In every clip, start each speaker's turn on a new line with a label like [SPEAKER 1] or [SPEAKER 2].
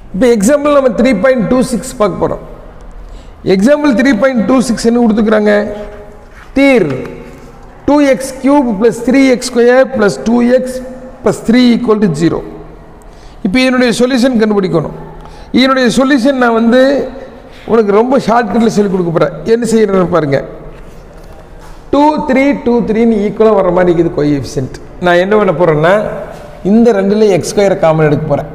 [SPEAKER 1] இப்போ எக்ஸாம்பிள் நம்ம three point two six பார்க்க போகிறோம் example three point two six என்ன கொடுத்துக்கிறாங்க தீர் two x cube plus three x square plus two x plus three equal to zero இப்போ இதனுடைய சொல்யூஷன் கண்டுபிடிக்கணும் இதனுடைய சொல்யூஷன் நான் வந்து உனக்கு ரொம்ப ஷார்ட்கட்டில் சொல்லி கொடுக்க போகிறேன் என்ன செய்யறேன்னு பாருங்க டூ த்ரீ டூ த்ரீன்னு ஈக்குவலாக வர மாதிரி இருக்குது கோஎஃபிஷியன்ட் நான் என்ன பண்ண போகிறேன்னா இந்த ரெண்டுல எக்ஸ் ஸ்கொயரை காமன் எடுக்க போகிறேன்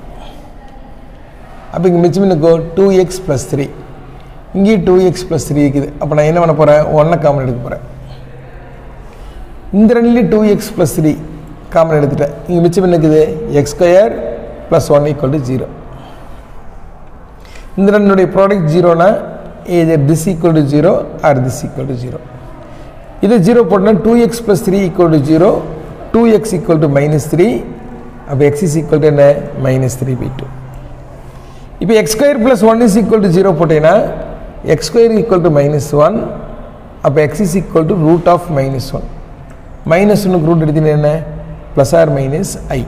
[SPEAKER 1] அப்போ இங்கே மிச்சம் இருக்கோ டூ எக்ஸ் ப்ளஸ் த்ரீ இங்கேயும் டூ எக்ஸ் ப்ளஸ் த்ரீ இருக்குது அப்போ நான் என்ன பண்ண போகிறேன் ஒன்றை காமன் எடுக்க போகிறேன் இந்த ரெண்டுலேயும் two x plus three common எடுத்துட்டேன் இங்கே மிச்சம் என்ன இருக்குது x square plus one equal to zero இந்த ரெண்டுடைய ப்ராடக்ட் ஜீரோனா இது this equal to zero or this equal to zero இது ஜீரோ போட்டோன்னா two x plus three equal to zero two x equal to minus three அப்போ x is equal to என்ன minus three by two இப்போ x square plus one is equal to zero போட்டேன்னா x square equal to minus one அப்போ x is equal to root of minus one minus ஒன்றுக்கு root எடுத்தீங்கன்னா என்ன plus or minus I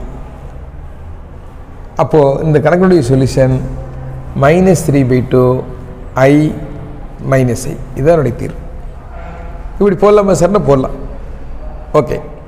[SPEAKER 1] அப்போது இந்த கணக்குடைய solution minus three by two I minus I இதான் என்னுடைய தீர்வு இப்படி போடலாமா சார்னா போடலாம் ஓகே